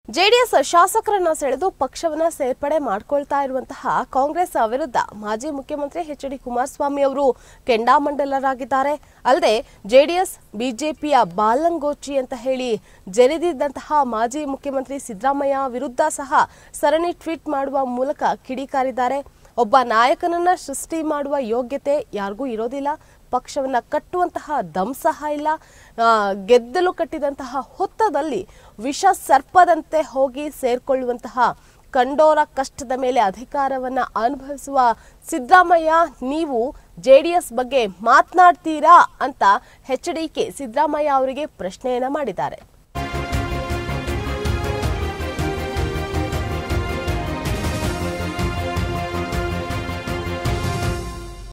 JDS ಶಾಸಕರನ್ನ ಸೆಳೆದು ಪಕ್ಷವನ್ನ ಸೇರ್ಪಡೆ ಮಾಡ್ಕೊಳ್ತಾ ಇರುವಂತಹ ಕಾಂಗ್ರೆಸ್ ವಿರುದ್ಧ ಮಾಜಿ ಮುಖ್ಯಮಂತ್ರಿ ಎಚ್ ಡಿ ಕುಮಾರಸ್ವಾಮಿ ಅವರು ಕೆಂಡಾಮಂಡಲರಾಗಿದ್ದಾರೆ ಅಲ್ಲದೆ ಜೆಡಿಎಸ್ ಬಿಜೆಪಿಯ ಬಾಲಂಗೋಚಿ ಅಂತ ಹೇಳಿ ಜರಿದಿದ್ದಂತಹ ಮಾಜಿ ಮುಖ್ಯಮಂತ್ರಿ ಸಿದ್ದರಾಮಯ್ಯ ವಿರುದ್ಧ ಸಹ ಸರಣಿ ಟ್ವೀಟ್ ಮಾಡುವ ಮೂಲಕ ಕಿಡಿಕಾರಿದ್ದಾರೆ ಒಬ್ಬ ನಾಯಕನನ್ನ ಸೃಷ್ಟಿ ಮಾಡುವ ಯೋಗ್ಯತೆ ಯಾರಿಗೂ ಇರೋದಿಲ್ಲ ಪಕ್ಷವನ್ನ ಕಟ್ಟುವಂತಹ ದಮ್ ಸಹ ಇಲ್ಲ ಆ, ಗೆದ್ದಲು ಕಟ್ಟಿದಂತಹ ಹೊತ್ತದಲ್ಲಿ ವಿಷ ಸರ್ಪದಂತೆ ಹೋಗಿ ಸೇರ್ಕೊಳ್ಳುವಂತಹ ಕಂಡೋರ ಕಷ್ಟದ ಮೇಲೆ ಅಧಿಕಾರವನ್ನ ಅನುಭವಿಸುವ ಸಿದ್ದರಾಮಯ್ಯ ನೀವು ಜೆಡಿಎಸ್ ಬಗ್ಗೆ ಮಾತನಾಡ್ತೀರಾ ಅಂತ ಎಚ್ ಡಿ ಕೆ ಸಿದ್ದರಾಮಯ್ಯ ಅವರಿಗೆ ಪ್ರಶ್ನೆಯನ್ನ ಮಾಡಿದ್ದಾರೆ